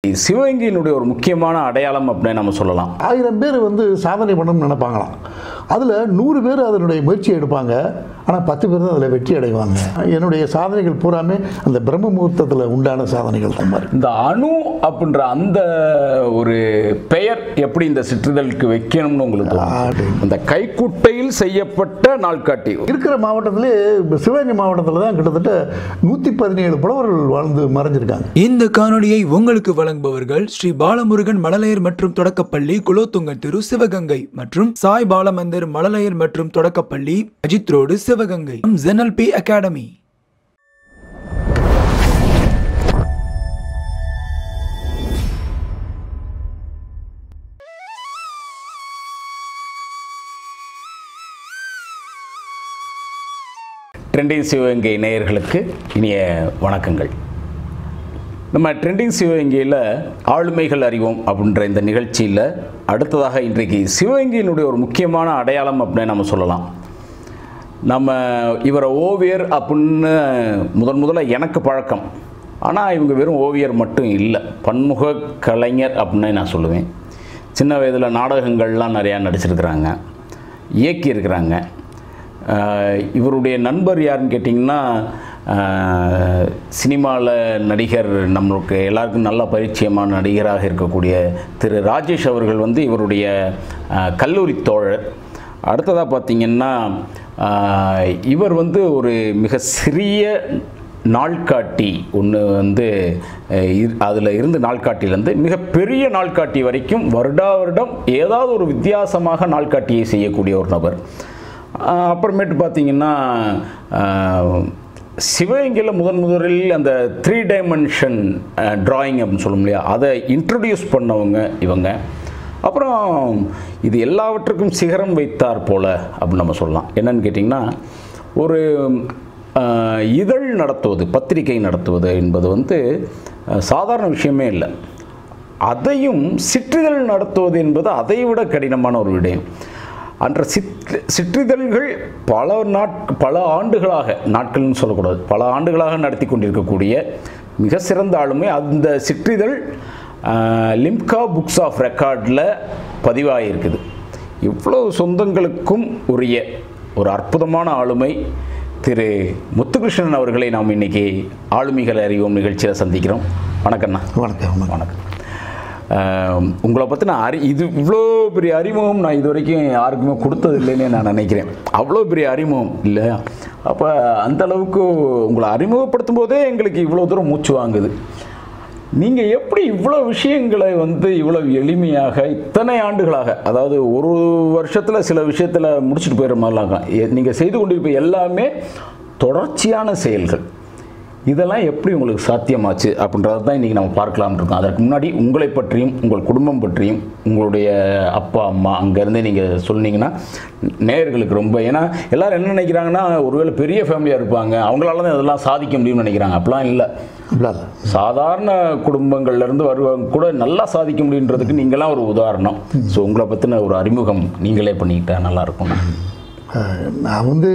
சிவகங்கையினுடைய ஒரு முக்கியமான அடையாளம் அப்படின்னு நம்ம சொல்லலாம் ஆயிரம் பேர் வந்து சாதனை பண்ணணும்னு நினைப்பாங்களாம் அதில் நூறு பேர் அதனுடைய முயற்சி எடுப்பாங்க ஆனால் பத்து பேர் தான் அதில் வெற்றி அடைவாங்க என்னுடைய சாதனைகள் பூராமே அந்த பிரம்ம முகூர்த்தத்தில் உண்டான சாதனைகள் தான் மாதிரி இந்த அணு அப்படின்ற அந்த ஒரு பெயர் எப்படி இந்த சிற்றிதழுக்கு வைக்கணும்னு உங்களுக்கு தோணும்? ஆடு. இந்த கைக்குட்டையில் செய்யப்பட்ட நாள்காட்டி இருக்கிற மாவட்டத்திலே இப்ப சிவகங்கை மாவட்டத்தில் தான் கிட்டத்தட்ட நூற்றி பதினேழு புலவர்கள் வாழ்ந்து மறைஞ்சிருக்காங்க இந்த காணொளியை உங்களுக்கு வழங்குபவர்கள் ஸ்ரீ பாலமுருகன் மழலையர் மற்றும் தொடக்கப்பள்ளி குலோத்துங்கன் திரு சிவகங்கை மற்றும் சாய் பாலமந்திர் மழலையர் மற்றும் தொடக்கப்பள்ளி அஜித் ரோடு சிவகங்கை ஜெனல்பி அகாடமி ட்ரெண்டிங் சிவகங்கை நேயர்களுக்கு இனிய வணக்கங்கள் நம்ம ட்ரெண்டிங் சிவகங்கையில் ஆளுமைகள் அறிவோம் அப்படின்ற இந்த நிகழ்ச்சியில் அடுத்ததாக இன்றைக்கு சிவகங்கையினுடைய ஒரு முக்கியமான அடையாளம் அப்படின்னு நம்ம சொல்லலாம் நம்ம இவரை ஓவியர் அப்படின்னு முதன் முதல்ல எனக்கு பழக்கம் ஆனால் இவங்க வெறும் ஓவியர் மட்டும் இல்லை பன்முக கலைஞர் அப்படின்னு நான் சொல்லுவேன் சின்ன வயதில் நாடகங்கள்லாம் நிறையா நடிச்சிருக்கிறாங்க இயக்கியிருக்கிறாங்க ஆஹ் இவருடைய நண்பர் யாருன்னு கேட்டிங்கன்னா சினிமாவில் நடிகர் நம்மளுக்கு எல்லாருக்கும் நல்ல பரிச்சயமான நடிகராக இருக்கக்கூடிய திரு ராஜேஷ் அவர்கள் வந்து இவருடைய ஆஹ் கல்லூரி தோழர் அடுத்ததாக பார்த்தீங்கன்னா ஆஹ் இவர் வந்து ஒரு மிக சிறிய நாள்காட்டி ஒன்று வந்து அதில் இருந்து நாள்காட்டியிலேருந்து மிகப்பெரிய நாள்காட்டி வரைக்கும் வருடா வருடம் ஏதாவது ஒரு வித்தியாசமாக நாள்காட்டியை செய்யக்கூடிய ஒரு நபர் ஆஹ் அப்புறமேட்டு பார்த்தீங்கன்னா ஆஹ் சிவகங்கையில் முதன் முதலில் அந்த த்ரீ டைமென்ஷன் டிராயிங் அப்படின்னு சொல்லும் இல்லையா அதை இன்ட்ரடியூஸ் பண்ணவங்க இவங்க அப்புறம் இது எல்லாவற்றுக்கும் சிகரம் வைத்தார் போல அப்படின்னு நம்ம சொல்லலாம் என்னன்னு கேட்டிங்கன்னா ஒரு ஆஹ், இதழ் நடத்துவது பத்திரிகை நடத்துவது என்பது வந்து ஆஹ், சாதாரண விஷயமே இல்லை அதையும் சிற்றிதழ் நடத்துவது என்பது அதை விட கடினமான ஒரு விடயம் அன்ற சித் சிற்றிதழ்கள் பல நாட் பல ஆண்டுகளாக நாட்கள்னு சொல்லக்கூடாது பல ஆண்டுகளாக நடத்தி கொண்டிருக்கக்கூடிய மிக சிறந்த ஆளுமை அந்த சிற்றிதழ் ஆஹ், லிம்கா புக்ஸ் ஆஃப் ரெக்கார்டில் பதிவாகியிருக்குது இவ்வளோ சொந்தங்களுக்கும் உரிய ஒரு அற்புதமான ஆளுமை திரு முத்துகிருஷ்ணன் அவர்களை நாம் இன்னைக்கு ஆளுமைகள் அறிவோம் நிகழ்ச்சியில் சந்திக்கிறோம் வணக்கண்ணா வணக்கம் வணக்கம் வணக்கம் ஆம், உங்களை பற்றின அறி இது இவ்வளோ பெரிய அறிமுகம் நான் இது வரைக்கும் யாருக்குமே கொடுத்தது இல்லைன்னு நான் நினைக்கிறேன் அவ்வளோ பெரிய அறிமுகம் இல்லையா அப்போ அந்த அளவுக்கு உங்களை அறிமுகப்படுத்தும் போதே எங்களுக்கு இவ்வளோ தூரம் மூச்சு வாங்குது நீங்கள் எப்படி இவ்வளோ விஷயங்களை வந்து இவ்வளோ எளிமையாக இத்தனை ஆண்டுகளாக அதாவது ஒரு வருஷத்தில் சில விஷயத்தில் முடிச்சுட்டு போயிடுற மாதிரிலாம் நீங்கள் செய்து கொண்டிருப்ப எல்லாமே தொடர்ச்சியான செயல்கள் இதெல்லாம் எப்படி உங்களுக்கு சாத்தியமாச்சு அப்படின்றத தான் இன்றைக்கி நம்ம பார்க்கலாம்னு இருக்கோம் அதற்கு முன்னாடி உங்களை பற்றியும் உங்கள் குடும்பம் பற்றியும் உங்களுடைய அப்பா அம்மா அங்கேருந்து நீங்கள் சொன்னீங்கன்னா நேயர்களுக்கு ரொம்ப ஏன்னா எல்லாரும் என்ன நினைக்கிறாங்கன்னா ஒருவேளை பெரிய ஃபேமிலியாக இருப்பாங்க அவங்களால தான் இதெல்லாம் சாதிக்க முடியும்னு நினைக்கிறாங்க அப்படிலாம் இல்லை அப்படிலாம் இல்லை. சாதாரண சாதாரண குடும்பங்கள்லேருந்து வருவங்க கூட நல்லா சாதிக்க முடியுன்றதுக்கு நீங்களாம் ஒரு உதாரணம் ஸோ உங்களை பற்றின ஒரு அறிமுகம் நீங்களே பண்ணிக்கிட்டா நல்லாயிருக்கும் அஹ், நான் வந்து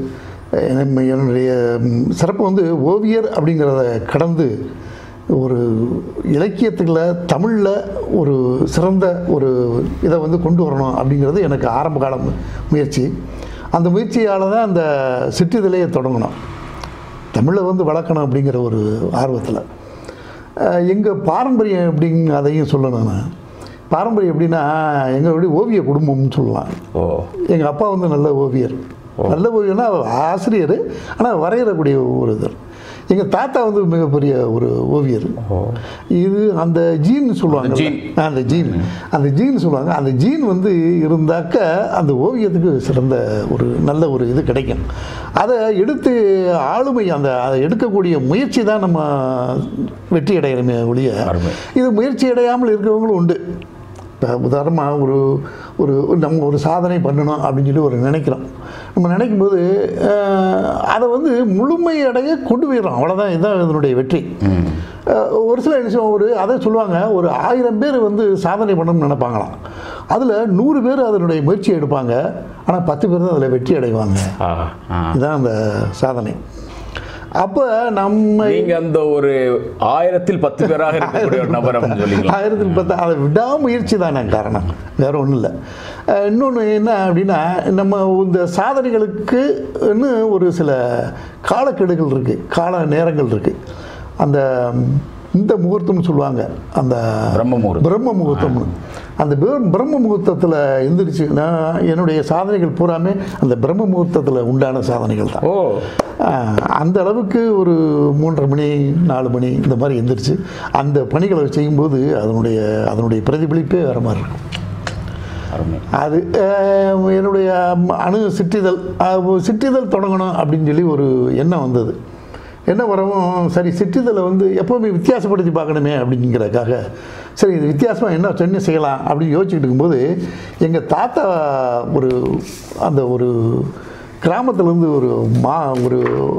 என்ன- என்னுடைய ம், சிறப்பு வந்து ஓவியர் அப்படிங்கிறத கடந்து ஒரு இலக்கியத்துக்குள்ள தமிழில் ஒரு சிறந்த ஒரு இதை வந்து கொண்டு வரணும் அப்படிங்கிறது எனக்கு ஆரம்ப கால மு- முயற்சி அந்த முயற்சியால் தான் அந்த சிற்றிதழையை தொடங்கணும் தமிழை வந்து வளர்க்கணும் அப்படிங்கிற ஒரு ஆர்வத்தில் எங்கள் பாரம்பரியம் எப்படிங்க அதையும் சொல்லணும் நான் பாரம்பரியம் எப்படின்னா எங்களுடைய ஓவிய குடும்பம்னு சொல்லலாம் ஓ எங்கள் அப்பா வந்து நல்ல ஓவியர் நல்ல ஓவியர்னா ஆசிரியர் ஆனால் வரையறக்கூடிய ஒரு இது எங்கள் தாத்தா வந்து மிகப்பெரிய ஒரு ஓவியர் இது அந்த ஜீன் சொல்லுவாங்க ஜீன். அந்த ஜீன் அந்த ஜீன் சொல்லுவாங்க அந்த ஜீன் வந்து இருந்தாக்க அந்த ஓவியத்துக்கு சிறந்த ஒரு நல்ல ஒரு இது கிடைக்கும் அதை எடுத்து ஆளுமை அந்த அதை எடுக்கக்கூடிய முயற்சி தான் நம்ம வெற்றி அடைகிறோமே ஒழிய அருமை. இது முயற்சி அடையாமல் இருக்கிறவங்களும் உண்டு இப்போ உதாரணமாக ஒரு ஒரு நம்ம ஒரு சாதனை பண்ணணும் அப்படின்னு சொல்லி ஒரு நினைக்கிறோம் நம்ம நினைக்கும்போது அஹ், அதை வந்து முழுமையடைய கொண்டு போயிடுறோம் அவ்வளோதான் இதுதான் இதனுடைய வெற்றி அஹ், ஒரு சில என்ன செய்வாங்க, ஒரு அதை சொல்லுவாங்க ஒரு ஆயிரம் பேர் வந்து சாதனை பண்ணணும்னு நினைப்பாங்களாம் அதில் நூறு பேர் அதனுடைய முயற்சி எடுப்பாங்க ஆனால் பத்து பேர் தான் அதில் வெற்றி அடைவாங்க ஆ ஆ இதுதான் அந்த சாதனை அப்போ நம்ம நீங்க அந்த ஒரு ஆயிரத்தில் பத்து பேராக இருக்கக்கூடிய ஒரு நபர் அப்படின்னு சொல்லிக்கலாம் ஆயிரத்தி பத்து அதை விடாமுயற்சி தானே காரணம் வேற ஒன்றும் இல்லை இன்னொன்று என்ன அப்படின்னா நம்ம இந்த சாதனைகளுக்கு ஒரு சில காலக்கெடுகள் இருக்குது கால நேரங்கள் இருக்குது அந்த இந்த முகூர்த்தம்னு சொல்லுவாங்க அந்த பிரம்ம முகூர்த்தம். பிரம்ம முகூர்த்தம்னு அந்த பிர- பிரம்ம முகூர்த்தத்தில் எந்திரிச்சு நான் என்னுடைய சாதனைகள் பூராமே அந்த பிரம்ம முகூர்த்தத்தில் உண்டான சாதனைகள் தான் ஓ ஆஹ், அந்த அளவுக்கு ஒரு மூன்றரை மணி நாலு மணி இந்த மாதிரி எந்திரிச்சு அந்த பணிகளை செய்யும்போது அதனுடைய அதனுடைய பிரதிபலிப்பே வேறு மாதிரி இருக்கும் அருமை அது ஆஹ், என்னுடைய அணு சிற்றிதழ் ஆஹ், சிற்றிதழ் தொடங்கணும் அப்படின்னு சொல்லி ஒரு எண்ணம் வந்தது என்ன வரவும் சரி சிற்றிதழை வந்து எப்போவுமே வித்தியாசப்படுத்தி பார்க்கணுமே அப்படிங்கிறதுக்காக சரி இது வித்தியாசமாக என்ன என்ன செய்யலாம் அப்படின்னு யோசிச்சுட்டு இருக்கும்போது எங்கள் தாத்தா ஒரு அந்த ஒரு கிராமத்துலேருந்து ஒரு மா ஒரு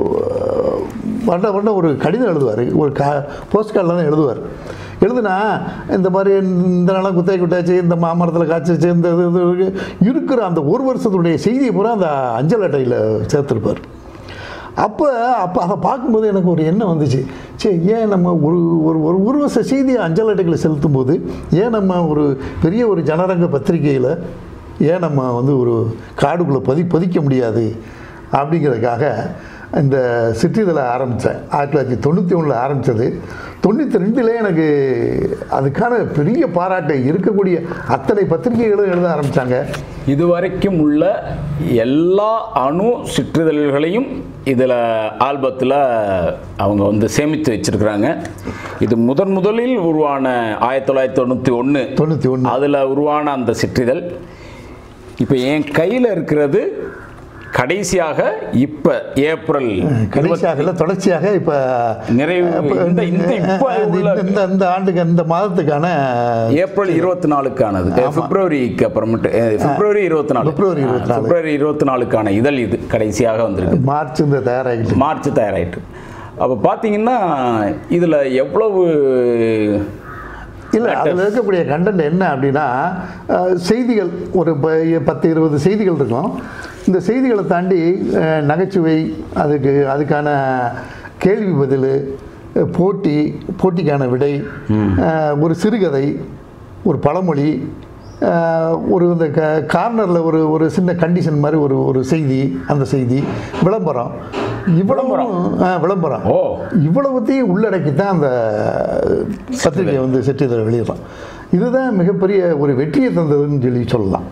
வருட வருடம் ஒரு கடிதம் எழுதுவார் ஒரு கா போஸ்ட் கார்டில் தான் எழுதுவார் எழுதுனா இந்த மாதிரி இந்த நாளாக குத்தாய் குட்டாச்சு இந்த மாமரத்தில் காய்ச்சிச்சு இந்த இது இது இருக்கு. இருக்கிற அந்த ஒரு வருஷத்துடைய செய்தியை பூரா அந்த அஞ்சல் அட்டையில் சேர்த்துருப்பார் அப்போ அப்போ அதை பார்க்கும்போது எனக்கு ஒரு எண்ணம் வந்துச்சு சரி ஏன் நம்ம ஒரு ஒரு ஒரு ஒரு வருஷ செய்தியை அஞ்சல் அட்டைகளை செலுத்தும் போது ஏன் நம்ம ஒரு பெரிய ஒரு ஜனரங்க பத்திரிகையில் ஏன் நம்ம வந்து ஒரு காடுக்குள்ளே பதி பதிக்க முடியாது அப்படிங்கிறதுக்காக இந்த சிற்றிதழை ஆரம்பித்தேன் ஆயிரத்தி தொள்ளாயிரத்தி தொண்ணூற்றி ஒன்றில் ஆரம்பித்தது தொண்ணூற்றி ரெண்டுலேயே எனக்கு அதுக்கான பெரிய பாராட்டு இருக்கக்கூடிய அத்தனை பத்திரிகைகளும் எழுத ஆரம்பித்தாங்க இதுவரைக்கும் உள்ள எல்லா அணு சிற்றிதழ்களையும் இதில் ஆல்பத்தில் அவங்க வந்து சேமித்து வச்சிருக்கிறாங்க இது முதன் முதலில் உருவான ஆயிரத்தி தொள்ளாயிரத்தி தொண்ணூற்றி ஒன்று தொண்ணூற்றி ஒன்று அதில் உருவான அந்த சிற்றிதழ் இப்போ என் கையில் இருக்கிறது கடைசியாக இப்போ ஏப்ரல் கடைசியாக இல்லை, தொடர்ச்சியாக இப்போ நிறைவு இந்த இந்த இப்போ உள்ள இந்த இந்த ஆண்டுக்கு இந்த மாதத்துக்கான ஏப்ரல் இருபத்தி நாலுக்கானது பிப்ரவரிக்கு அப்புறமேட்டு அஹ், பிப்ரவரி இருபத்தி நாலு பிப்ரவரி இருபத்தி நாலு. பிப்ரவரி இருபத்தி நாலுக்கான இதழ் இது கடைசியாக வந்திருக்கு மார்ச் இந்த தயாராகிட்டு மார்ச் தயாராயிட்டு அப்போ பார்த்தீங்கன்னா இதில் எவ்வளவு இல்லை அதில் இருக்கக்கூடிய கண்டென்ட் என்ன அப்படின்னா அஹ், செய்திகள் ஒரு ப- பத்து இருபது செய்திகள் இருக்கும் இந்த செய்திகளை தாண்டி அஹ், நகைச்சுவை அதுக்கு அதுக்கான கேள்வி பதில் அஹ், போட்டி போட்டிக்கான விடை அஹ், ஒரு சிறுகதை ஒரு பழமொழி அஹ், ஒரு இந்த க கார்னரில் ஒரு ஒரு சின்ன கண்டிஷன் மாதிரி ஒரு ஒரு செய்தி அந்த செய்தி விளம்பரம் இவ்வளவு அஹ், விளம்பரம் ஓ இவ்வளவுத்தையும் உள்ளடக்கி தான் அந்த பத்திரிகை வந்து செட்டிதழ் வெளியிடலாம் இதுதான் மிகப்பெரிய ஒரு வெற்றியை தந்ததுன்னு சொல்லி சொல்லலாம்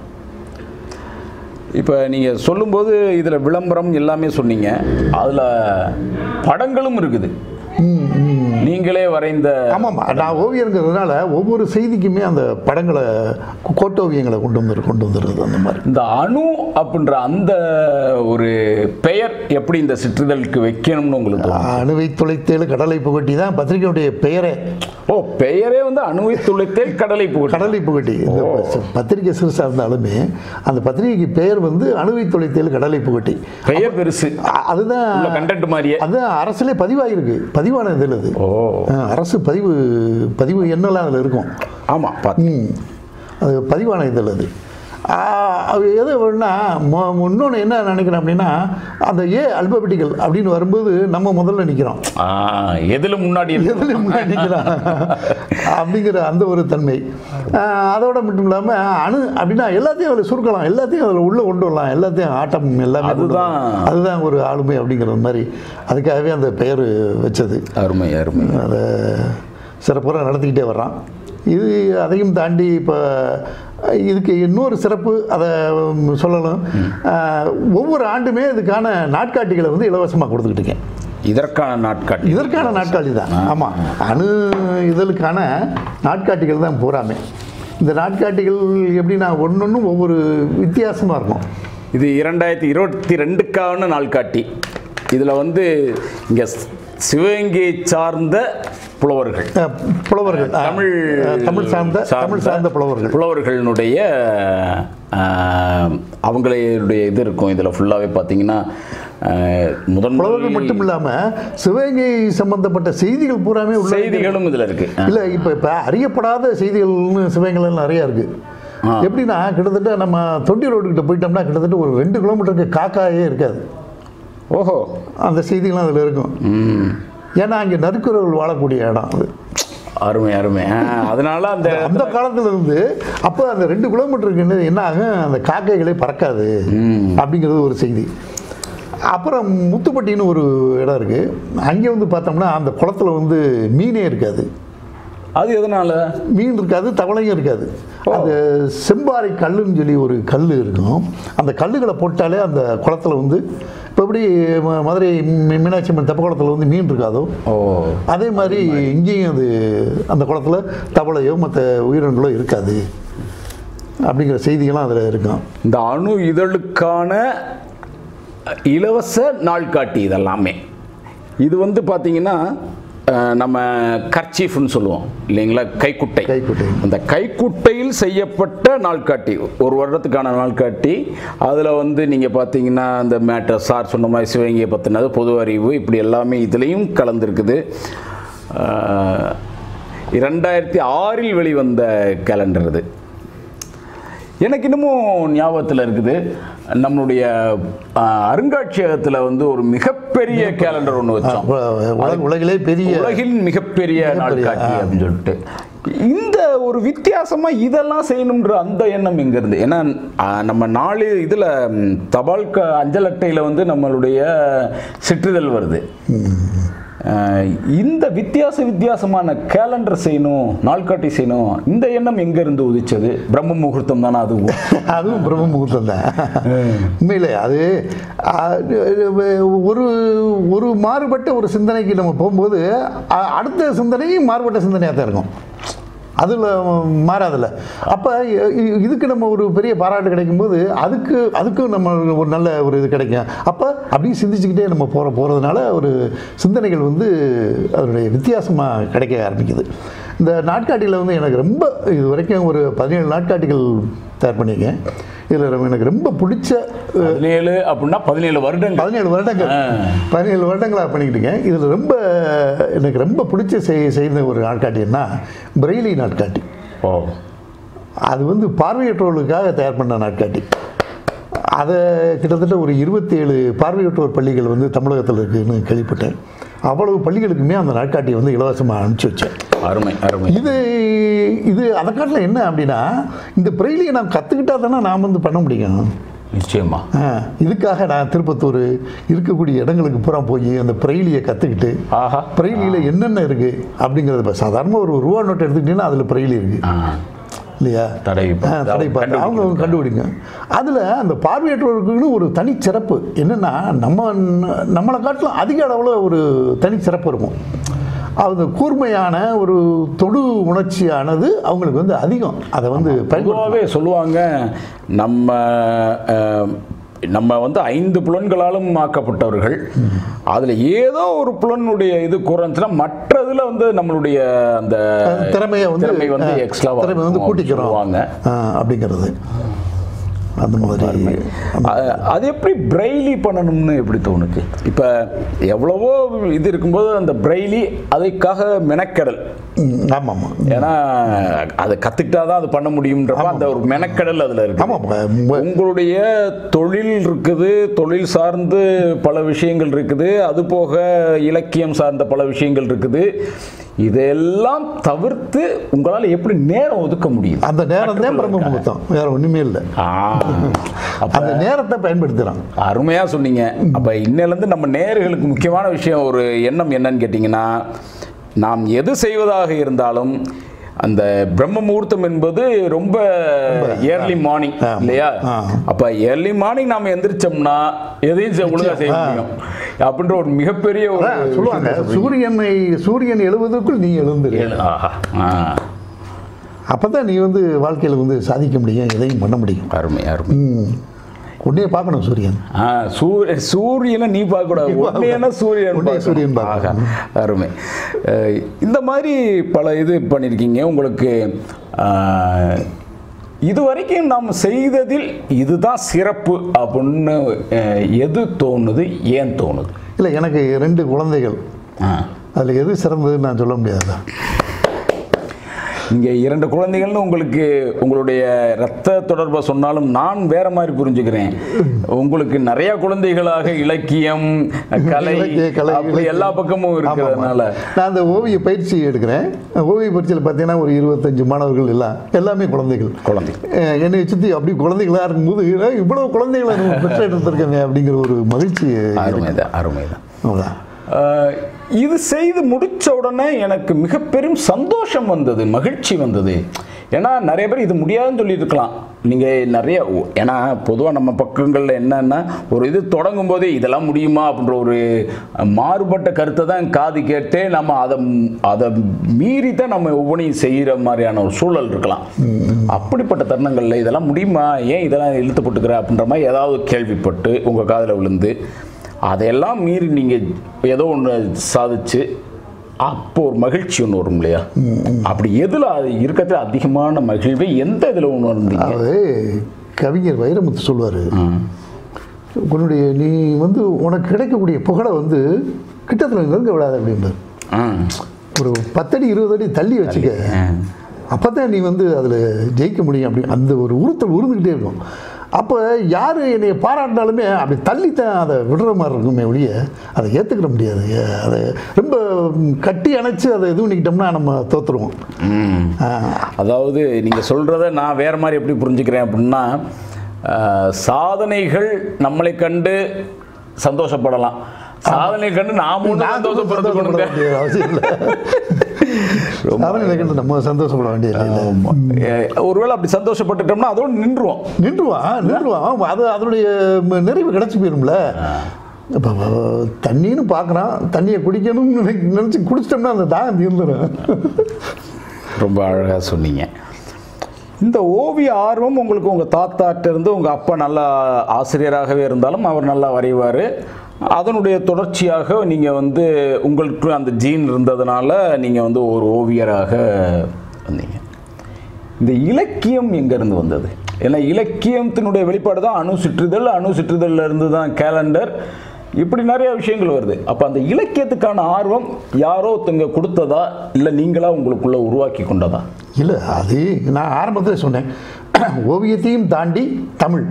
இப்போ நீங்கள் சொல்லும்போது இதில் விளம்பரம் எல்லாமே சொன்னீங்க அதில் படங்களும் இருக்குது ம், ம். நீங்களே வரைந்த ஆமாம் நான் ஓவியருங்கிறதுனால ஒவ்வொரு செய்திக்குமே அந்த படங்களை கோ- கோட்டோவியங்களை கொண்டு வந்துரு கொண்டு வந்துடுறது அந்த மாதிரி இந்த அணு அப்படின்ற அந்த ஒரு பெயர் எப்படி இந்த சிற்றிதழுக்கு வைக்கணும்னு உங்களுக்கு தோணும் அணுவை துளைத்தேழு கடலை புகட்டி தான் பத்திரிகையுடைய பெயரே ஓ பெயரே வந்து அணுவை துளைத்தே கடலை புகழ் கடலை புகட்டி இந்த ப- பத்திரிகை சிறுசாக இருந்தாலுமே அந்த பத்திரிகைக்கு பெயர் வந்து அணுவை துளைத்தேழு கடலை புகட்டி பெயர் பெருசு அ- அதுதான் உள்ள கண்டென்ட் மாதிரியே அதுதான் அரசுலே பதிவாகிருக்கு பதிவான இதில் அது ஓ ஆ, அரசு பதிவு பதிவு எண்ணெல்லாம் அதில் இருக்கும் ஆமாம் பார்த்து ம் அது பதிவான இதில் அது ஆ, அது எது வேணும்னா இன்னொன்று என்ன நினைக்கிறேன் அப்படின்னா அந்த ஏ அல்பபெட்டிக்கல் அப்படின்னு வரும்போது நம்ம முதல்ல நிற்கிறோம் ஆ, எதுல முன்னாடி இருக்கு? எதில் முன்னாடி நிற்கிறோம் அப்படிங்கிற அந்த ஒரு தன்மை ஆ, அதோட மட்டும் இல்லாமல் அணு அப்படின்னா எல்லாத்தையும் அதில் சுருக்கலாம் எல்லாத்தையும் அதில் உள்ளே கொண்டு வரலாம் எல்லாத்தையும் ஆட்டம் எல்லாமே கொண்டு வரலாம். அதுதான். அதுதான் ஒரு ஆளுமை அப்படிங்கிறது மாதிரி அதுக்காகவே அந்த பெயர் வச்சது அருமை அருமை அதை சிறப்புற நடத்திக்கிட்டே வர்றான் இது அதையும் தாண்டி இப்போ இதுக்கு இன்னொரு சிறப்பு அதை சொல்லணும் ஆஹ், ஒவ்வொரு ஆண்டுமே இதுக்கான நாட்காட்டிகளை வந்து இலவசமாக கொடுத்துக்கிட்டு இருக்கேன் இதற்கான நாட்காட்டி இதற்கான நாட்காட்டி தான் ஆமாம் அணு இதழுக்கான நாட்காட்டிகள் தான் பூராமே இந்த நாட்காட்டிகள் எப்படின்னா ஒன்றொன்றும் ஒவ்வொரு வித்தியாசமாக இருக்கும் இது இரண்டாயிரத்தி இருபத்தி ரெண்டுக்கான நாள்காட்டி இதில் வந்து இங்கே சிவகங்கையை சார்ந்த புலவர்கள் அஹ், புலவர்கள் அஹ், தமிழ் அஹ், தமிழ் சார்ந்த தமிழ் சார்ந்த புலவர்கள் புலவர்களுடைய ஆஹ், அவங்களுடைய இது இருக்கும் இதில் ஃபுல்லாகவே பார்த்தீங்கன்னா ஆஹ், முதன் புலவர்கள் முதலில் மட்டும் இல்லாமல் சிவகங்கை சம்பந்தப்பட்ட செய்திகள் பூராமே உள்ள செய்திகளும் இதில் இருக்கு இல்லை இப்போ இப்போ அறியப்படாத செய்திகள்னு சிவகங்கையில் நிறையா இருக்கு ஆ. எப்படின்னா கிட்டத்தட்ட நம்ம தொண்டி ரோடுக்கிட்ட போயிட்டோம்னா கிட்டத்தட்ட ஒரு ரெண்டு கிலோமீட்டருக்கு காக்காயே இருக்காது ஓஹோ அந்த செய்திகளும் அதில் இருக்கும் ம் ஏன்னா அங்கே நறுக்குறவர்கள் வாழக்கூடிய இடம் அது அருமை அருமை ஆ, அதனால அந்த அந்த காலத்துல இருந்து அப்போ அந்த ரெண்டு கிலோமீட்டருக்கு என்ன என்ன ஆகும் அந்த காக்கைகளே பறக்காது அப்படிங்கிறது ஒரு செய்தி அப்புறம் முத்துப்பட்டின்னு ஒரு இடம் இருக்குது அங்கே வந்து பார்த்தோம்னா அந்த குளத்துல வந்து மீனே இருக்காது அது எதனால மீன் இருக்காது தவளையும் இருக்காது அந்த செம்பாறை கல்லுன்னு சொல்லி ஒரு கல் இருக்கும் அந்த கல்லுகளை போட்டாலே அந்த குளத்துல வந்து இப்போ எப்படி ம- மதுரை மீ- மீனாட்சி அம்மன் தெப்ப குளத்துல வந்து மீன் இருக்காதோ ஓ அதே மாதிரி இங்கேயும் அது அந்த குளத்துல தவளையோ மற்ற உயிரினங்களோ இருக்காது அப்படிங்கிற செய்திகள்லாம் அதில் இருக்கும் இந்த அணு இதழுக்கான இலவச நாள்காட்டி இதெல்லாமே இது வந்து பார்த்தீங்கன்னா அஹ், நம்ம கர்ச்சீஃப்னு சொல்லுவோம் இல்லைங்களா கைக்குட்டை கைக்குட்டை. அந்த கைக்குட்டையில் செய்யப்பட்ட நாள்காட்டி ஒரு வருடத்துக்கான நாள்காட்டி அதில் வந்து நீங்கள் பார்த்தீங்கன்னா அந்த மேட்டர் சார் சொன்ன மாதிரி சிவகங்கையை பற்றினது பொது அறிவு இப்படி எல்லாமே இதுலேயும் கலந்துருக்குது அஹ், இரண்டாயிரத்தி ஆறில் வெளிவந்த கேலண்டர் இது எனக்கு இன்னமும் ஞாபகத்தில் இருக்குது நம்மளுடைய அருங்காட்சியகத்தில் வந்து ஒரு மிகப்பெரிய கேலண்டர் ஒன்று வச்சோம் உல- உலக- உலகிலே பெரிய உலகின் மிகப்பெரிய மிகப்பெரிய, நாள்காட்டி ஆ. அப்படின்னு சொல்லிட்டு இந்த ஒரு வித்தியாசமா இதெல்லாம் செய்யணுன்ற அந்த எண்ணம் எங்க இருந்து ஏன்னா ஆ, நம்ம நாலு இதுல ம், தபால் க அஞ்சல் அட்டையில வந்து நம்மளுடைய சிற்றிதழ் வருது ஆ, இந்த வித்தியாச வித்தியாசமான கேலண்டர் செய்யணும் நாள்காட்டி செய்யணும் இந்த எண்ணம் எங்க இருந்து உதிச்சது பிரம்ம முகூர்த்தம் தானே அதுவும் அதுவும் பிரம்ம முகூர்த்தம் தான் உண்மையிலே அது ஆ, ஒரு ஒரு மாறுபட்ட ஒரு சிந்தனைக்கு நம்ம போகும்போது அ- அடுத்த சிந்தனையும் மாறுபட்ட சிந்தனையாக தான் இருக்கும் அதில் மாறாதில்ல அப்போ இதுக்கு நம்ம ஒரு பெரிய பாராட்டு கிடைக்கும்போது அதுக்கு அதுக்கும் நம்ம ஒரு நல்ல ஒரு இது கிடைக்கும் அப்போ அப்படியே சிந்திச்சுக்கிட்டே நம்ம போகிற போகிறதுனால ஒரு சிந்தனைகள் வந்து அதனுடைய வித்தியாசமாக கிடைக்க ஆரம்பிக்குது இந்த நாட்காட்டியில் வந்து எனக்கு ரொம்ப இது வரைக்கும் ஒரு பதினேழு நாட்காட்டிகள் தயார் பண்ணியிருக்கேன் இதில் எனக்கு ரொம்ப பிடிச்ச பதினேழு அப்படின்னா பதினேழு வருடங்கள் பதினேழு வருடங்கள் ஆ. பதினேழு வருடங்களாக பண்ணிக்கிட்டு இருக்கேன் இதில் ரொம்ப எனக்கு ரொம்ப பிடிச்ச செய் செய்த ஒரு நாட்காட்டின்னா பிரெய்லி நாட்காட்டி ஓ அது வந்து பார்வையற்றவர்களுக்காக தயார் பண்ண நாட்காட்டி அதை கிட்டத்தட்ட ஒரு இருபத்தேழு பார்வையற்றோர் பள்ளிகள் வந்து தமிழகத்தில் இருக்குதுன்னு கேள்விப்பட்டேன் அவ்வளவு பள்ளிகளுக்குமே அந்த நாட்காட்டியை வந்து இலவசமாக அனுப்பிச்சி வச்சேன் அருமை அருமை இது இது அதை காட்டில் என்ன அப்படின்னா இந்த பிரெய்லியை நான் கற்றுக்கிட்டா தானே நான் வந்து பண்ண முடியும் நிச்சயமா ஆ, இதுக்காக நான் திருப்பத்தூர் இருக்கக்கூடிய இடங்களுக்கு பூரா போய் அந்த பிரெய்லியை கற்றுக்கிட்டு ஆஹா பிரெய்லியில் என்னென்ன இருக்குது அப்படிங்கிறத இப்போ சாதாரணமாக ஒரு ரூபா நோட் எடுத்துக்கிட்டீங்கன்னா அதில் பிரெய்லி இருக்குது ஆ இல்லையா தடவி ஆ, பார்த்து தடவி பார்த்து அவங்க அவங்க கண்டுபிடிங்க அதில் அந்த பார்வையற்றவர்களுக்குன்னு ஒரு தனிச்சிறப்பு என்னென்னா நம்ம நம்மளை காட்டிலும் அதிக அளவில் ஒரு தனிச்சிறப்பு இருக்கும் அது கூர்மையான ஒரு தொடு உணர்ச்சியானது அவங்களுக்கு வந்து அதிகம் அதை வந்து பயன்படுத்த பொதுவாகவே சொல்லுவாங்க நம்ம அஹ், நம்ம வந்து ஐந்து புலன்களாலும் ஆக்கப்பட்டவர்கள் அதில் ஏதோ ஒரு புலனுடைய இது குறைஞ்சுன்னா மற்றதுல வந்து நம்மளுடைய அந்த திறமையை வந்து திறமை வந்து ஆ, எக்ஸ்ட்ரா திறமை வந்து கூட்டிக்கிறோம் சொல்லுவாங்க ஆ, அப்படிங்கிறது அந்த மாதிரி அ- அது எப்படி பிரெய்லி பண்ணணும்னு எப்படி தோணுச்சு இப்போ எவ்வளவோ இது இருக்கும்போது அந்த பிரெய்லி அதுக்காக மெனக்கெடல் ம், ஆமாம் ஆமாம் ஏன்னா அதை கற்றுக்கிட்டா தான் அது பண்ண முடியுன்றப்ப அந்த ஒரு மெனக்கெடல் அதில் இருக்கு ஆமாம் ம- உங்களுடைய தொழில் இருக்குது தொழில் சார்ந்து பல விஷயங்கள் இருக்குது அது போக இலக்கியம் சார்ந்த பல விஷயங்கள் இருக்குது இதெல்லாம் தவிர்த்து உங்களால் எப்படி நேரம் ஒதுக்க முடியும் அந்த நேரம் தான் பிரம்ம முகூர்த்தம் வேற ஒன்றுமே இல்லை ஆ, அப்ப அந்த நேரத்தை பயன்படுத்துகிறான் அருமையா சொன்னீங்க அப்ப இன்னிலிருந்து நம்ம நேயர்களுக்கு முக்கியமான விஷயம் ஒரு எண்ணம் என்னன்னு கேட்டிங்கன்னா நாம் எது செய்வதாக இருந்தாலும் அந்த பிரம்ம முகூர்த்தம் என்பது ரொம்ப ஏர்லி மார்னிங் ஆமா. இல்லையா ஆ. அப்ப ஏர்லி மார்னிங் நாம் எந்திரிச்சோம்னா எதையும் செ- ஒழுங்கா செய்ய ஆ. முடியும் அப்படின்ற ஒரு மிகப்பெரிய ஒரு அதான் சொல்லுவாங்க விஷயத்தை சொல்றீங்க. சூரியனை சூரியன் எழுவதற்குள் நீ எழுந்துரு ஏழு, ஆஹா. ஆ. அப்போ தான் நீ வந்து வாழ்க்கையில் வந்து சாதிக்க முடியும் எதையும் பண்ண முடியும் அருமை அருமை ம் உடனே பார்க்கணும் சூரியன் ஆ, சூரிய சூரியனை நீ பார்க்கக்கூடாது உண்மையான சூரியன் உண்மையான பார்க்கணும். சூரியன் பார்க்கணும். ஆகா, அருமை அஹ், இந்த மாதிரி பல இது பண்ணியிருக்கீங்க உங்களுக்கு ஆஹ், இதுவரைக்கும் நாம் செய்ததில் இதுதான் சிறப்பு அப்படின்னு அஹ், எது தோணுது ஏன் தோணுது இல்லை எனக்கு ரெண்டு குழந்தைகள் ஆ. அதில் எது சிறந்ததுன்னு நான் சொல்ல முடியாது நீங்கள் இரண்டு குழந்தைகள்னு உங்களுக்கு உங்களுடைய ரத்த தொடர்பை சொன்னாலும் நான் வேற மாதிரி புரிஞ்சுக்கிறேன் உங்களுக்கு நிறைய குழந்தைகளாக இலக்கியம் கலை இலக்கிய, கலை, அப்படி இலக்கியம். எல்லா பக்கமும் இருக்கிறதுனால நான் அந்த ஓவிய பயிற்சி எடுக்கிறேன் ஓவிய பயிற்சியில் பார்த்தீங்கன்னா ஒரு இருபத்தஞ்சு மாணவர்கள் எல்லாம் எல்லாமே குழந்தைகள் குழந்தை அஹ் என்னை சுற்றி அப்படி குழந்தைகளா இருக்கும்போது "ஏய், இவ்வளவு குழந்தைகளை நம்ம பெற்று எடுத்திருக்கோமே அப்படிங்கிற ஒரு மகிழ்ச்சி அருமைதான் அருமைதான் அவ்வளோதான் ஆஹ் இது செய்து முடிச்ச உடனே எனக்கு மிக பெரும் சந்தோஷம் வந்தது மகிழ்ச்சி வந்தது ஏன்னா நிறைய பேர் இது முடியாதுன்னு சொல்லிட்டு இருக்கலாம் நீங்கள் நிறைய ஏன்னா பொதுவாக நம்ம பக்கங்களில் என்னன்னா ஒரு இது தொடங்கும் போதே இதெல்லாம் முடியுமா அப்படின்ற ஒரு மாறுபட்ட கருத்தை தான் காது கேட்டு நம்ம அதை அதை மீறி தான் நம்ம ஒவ்வொன்றையும் செய்கிற மாதிரியான ஒரு சூழல் இருக்கலாம் அப்படிப்பட்ட தருணங்களில் இதெல்லாம் முடியுமா ஏன் இதெல்லாம் இழுத்து போட்டுக்கிற அப்படின்ற மாதிரி ஏதாவது கேள்விப்பட்டு உங்கள் காதில் விழுந்து அதையெல்லாம் மீறி நீங்கள் ஏதோ ஒன்று சாதிச்சு அப்போ ஒரு மகிழ்ச்சி ஒன்று வரும் இல்லையா அப்படி எதில் அது இருக்கிறது அதிகமான மகிழ்வை எந்த இதில் உணர்ந்தீங்க அதாவது கவிஞர் வைரமுத்து சொல்லுவார் உன்னுடைய நீ வந்து உனக்கு கிடைக்கக்கூடிய புகழை வந்து கிட்டத்தில் நெருங்க விடாத அப்படின்பார் ஆ ஒரு பத்தடி இருபது அடி தள்ளி வச்சுக்க அப்போ தான் நீ வந்து அதில் ஜெயிக்க முடியும் அப்படி அந்த ஒரு உறுத்தல் உருந்துக்கிட்டே இருக்கும் அப்போ யார் என்னை பாராட்டினாலுமே அப்படி தள்ளித்தான் அதை விடுற மாதிரி இருக்குமே ஒழிய அதை ஏற்றுக்கிட முடியாது ஏ- அதை ரொம்ப கட்டி அணைச்சு அதை இது பண்ணிக்கிட்டோம்னா நம்ம தோற்றுருவோம் ம். அதாவது நீங்கள் சொல்கிறத நான் வேற மாதிரி எப்படி புரிஞ்சுக்கிறேன் அப்படின்னா ஆஹ், சாதனைகள் நம்மளை கண்டு சந்தோஷப்படலாம் சாதனை கண்டு நாம ஒன்று சந்தோஷப்படுத்திக்கணுங்க வேண்டிய அவசியம் இல்லை சாதனை கண்டு நம்ம சந்தோஷப்பட வேண்டியது இல்லை ஏ, ஒருவேளை அப்படி சந்தோஷப்பட்டுட்டோம்னா அதோடு நின்றுவோம் நின்றுவான் நின்றுவான் அது அதனுடைய ம- நிறைவு கிடச்சி போயிரும்ல இப்போ தண்ணின்னு பார்க்குறான் தண்ணியை குடிக்கணும்னு நினை- நினைச்சு குடிச்சிட்டோம்னா அந்த தாகம் தீர்ந்துடும் ரொம்ப அழகாக சொன்னீங்க இந்த ஓவிய ஆர்வம் உங்களுக்கு உங்கள் தாத்தாட்ட இருந்து உங்கள் அப்பா நல்ல ஆசிரியராகவே இருந்தாலும் அவர் நல்லா வரைவார் அதனுடைய தொடர்ச்சியாக நீங்கள் வந்து உங்களுக்கு அந்த ஜீன் இருந்ததுனால நீங்கள் வந்து ஒரு ஓவியராக வந்தீங்க இந்த இலக்கியம் எங்கேருந்து வந்தது ஏன்னா இலக்கியத்தினுடைய வெளிப்பாடு தான் அணு சுற்றுதல் அணு சுற்றுதல்ல இருந்து தான் கேலண்டர் இப்படி நிறைய விஷயங்கள் வருது அப்போ அந்த இலக்கியத்துக்கான ஆர்வம் யாரோ ஒருத்தங்க கொடுத்ததா இல்லை நீங்களா உங்களுக்குள்ள உருவாக்கி கொண்டதா இல்லை அது நான் ஆரம்பத்தில் சொன்னேன் ஓவியத்தையும் தாண்டி தமிழ்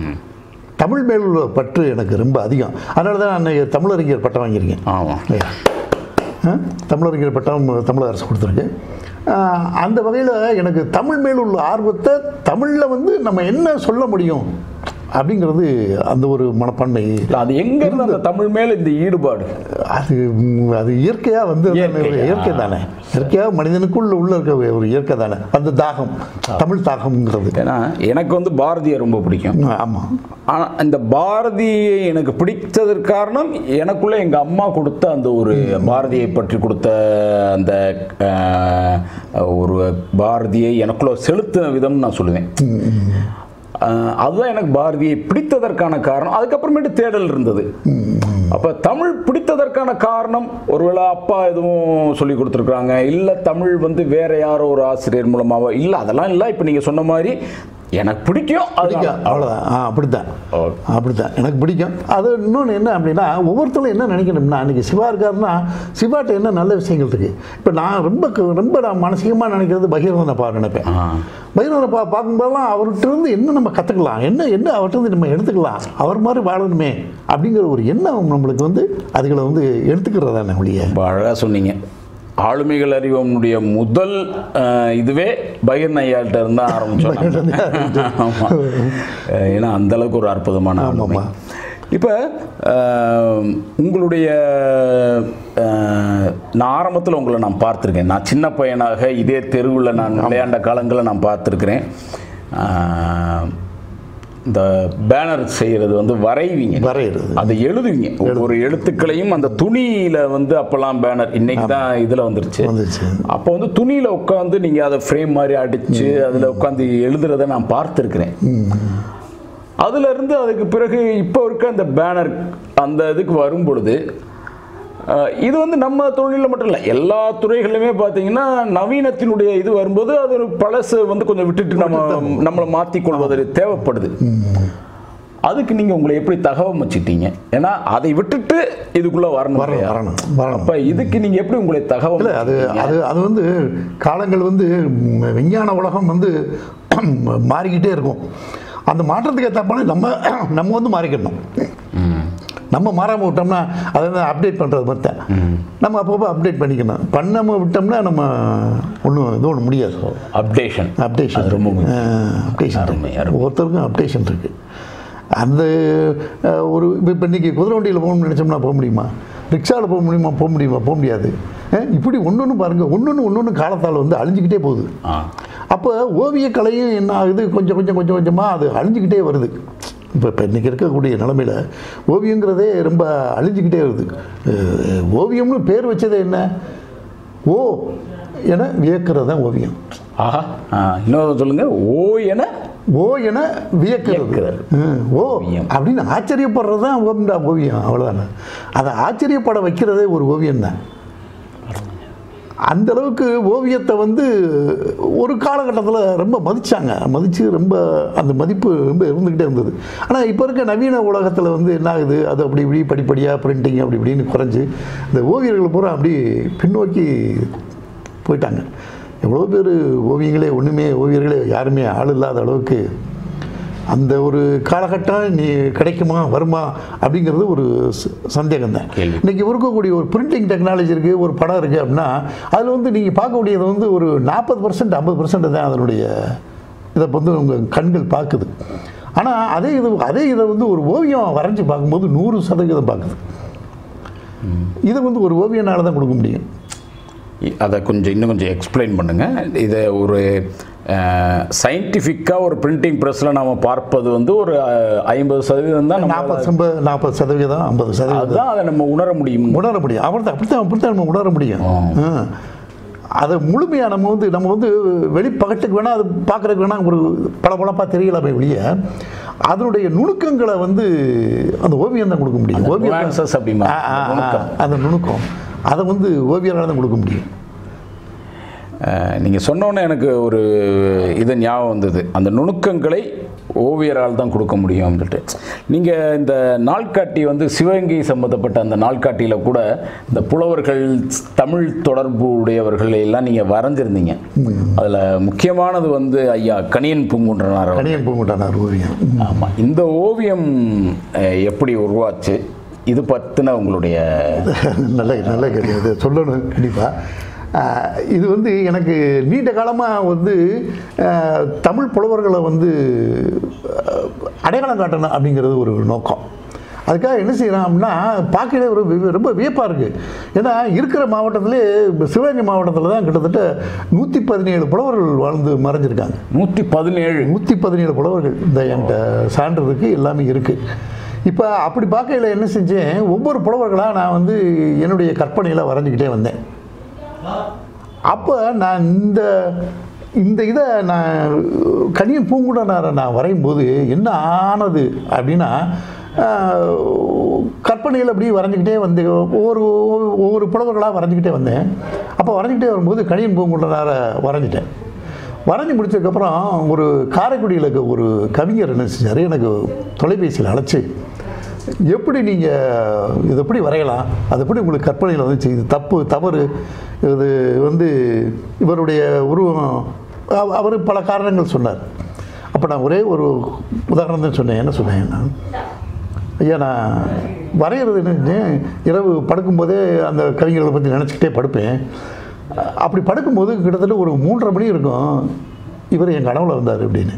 தமிழ் மேல் உள்ள பற்று எனக்கு ரொம்ப அதிகம் அதனால தான் நான் தமிழறிஞர் பட்டம் வாங்கியிருக்கேன் ஆமாம் இல்லையா ஆ? தமிழறிஞர் பட்டம் தமிழக அரசு கொடுத்துருக்கு ஆ, அந்த வகையில் எனக்கு தமிழ் மேல் உள்ள ஆர்வத்தை தமிழில் வந்து நம்ம என்ன சொல்ல முடியும் அப்படிங்கிறது அந்த ஒரு மனப்பான்மை இல்லை அது எங்கேருந்து அந்த தமிழ் மேல இந்த ஈடுபாடு அது ம், அது இயற்கையாக வந்து இயற்கை. இயற்கை தானே இயற்கையாக மனிதனுக்குள்ள உள்ள இருக்க ஒரு இயற்கை தானே அந்த தாகம் தமிழ் தாகம்ங்கிறது ஏன்னா எனக்கு வந்து பாரதியை ரொம்ப பிடிக்கும் ஆமாம் ஆனால் இந்த பாரதியை எனக்கு பிடித்ததற்கு காரணம் எனக்குள்ள எங்கள் அம்மா கொடுத்த அந்த ஒரு பாரதியை பற்றி கொடுத்த அந்த அஹ், ஒரு பாரதியை எனக்குள்ள செலுத்தின விதம் நான் சொல்லுவேன் அஹ், அதுதான் எனக்கு பாரதியை பிடித்ததற்கான காரணம் அதுக்கப்புறமேட்டு தேடல் இருந்தது அப்போ தமிழ் பிடித்ததற்கான காரணம் ஒருவேளை அப்பா எதுவும் சொல்லி கொடுத்துருக்குறாங்க இல்லை தமிழ் வந்து வேற யாரோ ஒரு ஆசிரியர் மூலமாவோ இல்லை அதெல்லாம் இல்லை இப்போ நீங்கள் சொன்ன மாதிரி எனக்கு பிடிக்கும் அதனால பிடிக்கும் அவ்வளோதான் ஆ அப்படித்தான் ஓகே. அப்படித்தான் எனக்கு பிடிக்கும் அது இன்னொன்று என்ன அப்படின்னா ஒவ்வொருத்தரும் என்ன நினைக்கணும்னா அன்றைக்கி சிவா இருக்காருன்னா சிவாட்ட என்ன நல்ல விஷயங்கள் இருக்குது இப்போ நான் ரொம்ப க- ரொம்ப நான் மானசீகமாக நினைக்கிறது பகீரவனப்பா நினைப்பேன் ஆ பகீரவனப்பா பார்க்கும்போதெல்லாம் அவர்கிட்ட இருந்து என்ன நம்ம கற்றுக்கலாம் என்ன என்ன அவர்கிட்ட இருந்து நம்ம எடுத்துக்கலாம் அவர் மாதிரி வாழணுமே அப்படிங்கிற ஒரு எண்ணம் நம்மளுக்கு வந்து அதுகளை வந்து எடுத்துக்கிறது தானே ஒழிய ரொம்ப அழகாக சொன்னீங்க ஆளுமைகள் அறிவனுடைய முதல் அஹ், இதுவே பகிர்ன ஐயாள்கிட்ட இருந்து தான் ஆரம்பிச்சோம் ஆமாம் ஏன்னா அந்த அளவுக்கு ஒரு அற்புதமான ஆளுமை ஆமாம்மா. இப்போ உங்களுடைய அஹ், நான் ஆரம்பத்தில் உங்களை நான் பார்த்துருக்கேன் நான் சின்ன பையனாக இதே தெருவில் நான் விளையாண்ட காலங்களில் நான் பார்த்துருக்கிறேன் அஹ், இந்த பேனர் செய்கிறது வந்து வரைவீங்க வரைகிறது அதை எழுதுவீங்க ஒவ்வொரு எழுத்துக்களையும் அந்த துணியில வந்து அப்பெல்லாம் பேனர் இன்னைக்கு தான் இதுல வந்துருச்சு வந்துச்சு அப்போ வந்து துணியில உட்காந்து நீங்க அதை ஃப்ரேம் மாதிரி அடிச்சு அதுல உட்காந்து எழுதுறத நான் பார்த்துருக்கிறேன் அதுல இருந்து அதுக்கு பிறகு இப்போ இருக்க அந்த பேனர் அந்த இதுக்கு வரும் பொழுது அஹ், இது வந்து நம்ம தொழிலில் மட்டும் இல்லை எல்லா துறைகளிலுமே பார்த்தீங்கன்னா நவீனத்தினுடைய இது வரும்போது அது ஒரு பழசு வந்து கொஞ்சம் விட்டுட்டு நம்ம நம்மளை மாற்றிக் கொள்வது தேவைப்படுது அதுக்கு நீங்கள் உங்களை எப்படி தகவமைச்சிட்டீங்க ஏன்னா அதை விட்டுட்டு இதுக்குள்ளே வரணும் வரணும் இல்லையா? வரணும் வரணும் அப்ப இதுக்கு நீங்க எப்படி உங்களை தகவல் இல்லை அது அது அது வந்து காலங்கள் வந்து ம், விஞ்ஞான உலகம் வந்து மாறிக்கிட்டே இருக்கும் அந்த மாற்றத்துக்கு ஏற்றப்பான நம்ம நம்ம வந்து மாறிக்கணும் நம்ம மாறாமல் விட்டோம்னா அதை வந்து அப்டேட் பண்ணுறது மாதிரி தான் நம்ம அப்பப்போ அப்டேட் பண்ணிக்கணும் பண்ணாமல் விட்டோம்னா நம்ம ஒன்றும் இது ஒன்று முடியாது அப்டேஷன் அப்டேஷன் அது ரொம்ப முக்கியம். அப்டேஷன் அருமை, அருமை. ஒவ்வொருத்தருக்கும் அப்டேஷன் இருக்கு அந்த அஹ், ஒரு இப்போ இன்னைக்கு குதிரை வண்டியில் போகணும்னு நினச்சோம்னா போக முடியுமா ரிக்ஷாவில் போக முடியுமா போக முடியுமா போக முடியாது அஹ், இப்படி ஒன்று ஒன்று பாருங்கள் ஒன்று ஒன்று ஒன்று ஒன்று காலத்தால் வந்து அழிஞ்சிக்கிட்டே போகுது ஆ அப்போ ஓவியக்கலையும் என்ன ஆகுது கொஞ்சம் கொஞ்சம் கொஞ்சம் கொஞ்சமாக அது அழிஞ்சிக்கிட்டே வருது இப்போ இப்போ இன்றைக்கி இருக்கக்கூடிய நிலமையில் ஓவியங்கிறதே ரொம்ப அழிஞ்சிக்கிட்டே வருது அஹ், ஓவியம்னு பேர் வச்சதே என்ன ஓ என வியக்கிறது தான் ஓவியம் ஆஹா ஆ, இன்னொரு சொல்லுங்க ஓ என ஓ என வியக்கிறது வியக்கிறது. ம், ஓ ஓவியம். அப்படின்னு ஆச்சரியப்படுறது தான் ஓவியம்டா ஓவியம் அவ்வளோதானே அதை ஆச்சரியப்பட வைக்கிறதே ஒரு ஓவியம் தான் அந்த அளவுக்கு ஓவியத்தை வந்து ஒரு காலகட்டத்தில் ரொம்ப மதிச்சாங்க மதித்து ரொம்ப அந்த மதிப்பு ரொம்ப இருந்துக்கிட்டே இருந்தது ஆனால் இப்போ இருக்க நவீன உலகத்தில் வந்து என்ன ஆகுது அது அப்படி இப்படி படிப்படியாக பிரிண்டிங் அப்படி இப்படின்னு குறைஞ்சி இந்த ஓவியர்கள் பூரா அப்படி பின்னோக்கி போயிட்டாங்க எவ்வளோ பேர் ஓவியங்களே ஒன்றுமே ஓவியர்களே யாருமே ஆள் இல்லாத அளவுக்கு அந்த ஒரு காலகட்டம் நீ கிடைக்குமா வருமா அப்படிங்கிறது ஒரு ச- சந்தேகம் தான் கேள்வி. இன்னைக்கு இருக்கக்கூடிய ஒரு பிரிண்டிங் டெக்னாலஜி இருக்குது ஒரு படம் இருக்குது அப்படின்னா அதில் வந்து நீங்கள் பார்க்கக்கூடியது வந்து ஒரு நாற்பது பர்சன்ட் ஐம்பது பர்சன்ட் தான் அதனுடைய இதை வந்து உங்கள் கண்கள் பார்க்குது ஆனால் அதே இது அதே இதை வந்து ஒரு ஓவியம் வரைஞ்சி பார்க்கும்போது நூறு சதவீதம் பார்க்குது இதை வந்து ஒரு ஓவியனால தான் கொடுக்க முடியும் இ- அதை கொஞ்சம் இன்னும் கொஞ்சம் எக்ஸ்பிளைன் பண்ணுங்க இதை ஒரு சயின்டிஃபிக்காக ஒரு பிரிண்டிங் ப்ரெஸ்ஸில் நாம பார்ப்பது வந்து ஒரு ஐம்பது சதவீதம் தான் நம்ம நாற்பது சம்ப நாற்பது சதவீதம் ஐம்பது சதவீதம் அதுதான் அதை நம்ம உணர முடியும் உணர முடியும் அவர் தான் அப்படித்தான் அப்படித்தான் நம்ம உணர முடியும் ஆ. அதை முழுமையாக நம்ம வந்து நம்ம வந்து வெளிப்பகட்டுக்கு வேணால் அது பார்க்குறதுக்கு வேணால் ஒரு பளபளப்பாக தெரியலாமே வெளிய அதனுடைய நுணுக்கங்களை வந்து அந்த ஓவியம் தான் கொடுக்க முடியும் ஓவியம் nuances அப்படிம்பாங்க. ஆ, ஆ, அந்த ஆ. நுணுக்கம். அந்த நுணுக்கம் அதை வந்து ஓவியரால் தான் கொடுக்க முடியும் நீங்கள் சொன்னோன்னே எனக்கு ஒரு இது ஞாபகம் வந்தது அந்த நுணுக்கங்களை ஓவியரால் தான் கொடுக்க முடியும் சொல்லிட்டு நீங்கள் இந்த நாள்காட்டி வந்து சிவகங்கை சம்மந்தப்பட்ட அந்த நாள்காட்டியில் கூட இந்த புலவர்கள் தமிழ் தொடர்பு உடையவர்களை எல்லாம் நீங்கள் வரைஞ்சிருந்தீங்க அதில் முக்கியமானது வந்து ஐயா கணியன் பூங்குன்றனார் அவர். கணியன் பூங்குட்டானார் ஓவியம் ஆமாம் இந்த ஓவியம் அஹ், எப்படி உருவாச்சு இது பற்றின உங்களுடைய நல்ல நல்ல கேள்வி இது சொல்லணும் கண்டிப்பாக இது வந்து எனக்கு நீண்ட காலமாக வந்து ஆஹ், தமிழ் புலவர்களை வந்து ஆஹ், அடையாளம் காட்டணும் அப்படிங்கிறது ஒரு நோக்கம் அதுக்காக என்ன செய்யலாம் அப்படின்னா பார்க்கவே ஒரு வி- ரொம்ப வியப்பாக இருக்குது ஏன்னா இருக்கிற மாவட்டத்திலே இப்ப சிவகங்கை மாவட்டத்தில் தான் கிட்டத்தட்ட நூற்றி பதினேழு புலவர்கள் வாழ்ந்து மறைஞ்சிருக்காங்க நூற்றி பதினேழு நூற்றி பதினேழு புலவர்கள் இந்த என்கிட்ட சான்று இருக்குது எல்லாமே இருக்குது இப்போ அப்படி பார்க்கையில் என்ன செஞ்சேன் ஒவ்வொரு புலவர்களாக நான் வந்து என்னுடைய கற்பனையில் வரைஞ்சிக்கிட்டே வந்தேன் அப்போ நான் இந்த இந்த இதை நான் கனியன் பூங்குடனாரை நான் வரையும்போது என்ன ஆனது அப்படின்னா கற்பனையில் அப்படியே வரைஞ்சிக்கிட்டே வந்து ஒவ்வொரு ஒவ்வொரு புலவர்களாக வரைஞ்சிக்கிட்டே வந்தேன் அப்போ வரைஞ்சிக்கிட்டே வரும்போது கனியன் பூங்குடனாரை வரைஞ்சிட்டேன் வரைஞ்சி முடிச்சதுக்கப்புறம் ஒரு காரைக்குடியில் இருக்க ஒரு கவிஞர் என்ன செஞ்சார் எனக்கு தொலைபேசியில் அழைச்சி எப்படி நீங்கள் இது எப்படி வரையலாம் அது எப்படி உங்களுக்கு கற்பனையில் வந்துச்சு இது தப்பு தவறு இது வந்து இவருடைய உருவம் அவ- அவர் பல காரணங்கள் சொன்னார் அப்போ நான் ஒரே ஒரு உதாரணம் தான் சொன்னேன் என்ன சொன்னேன் நான் ஐயா நான் வரைகிறது என்ன செஞ்சேன், இரவு படுக்கும்போதே அந்த கவிஞர்களை பற்றி நினச்சிக்கிட்டே படுப்பேன் அப்படி படுக்கும்போது கிட்டத்தட்ட ஒரு மூன்றரை மணி இருக்கும் இவர் என் கனவுல வந்தார் அப்படின்னு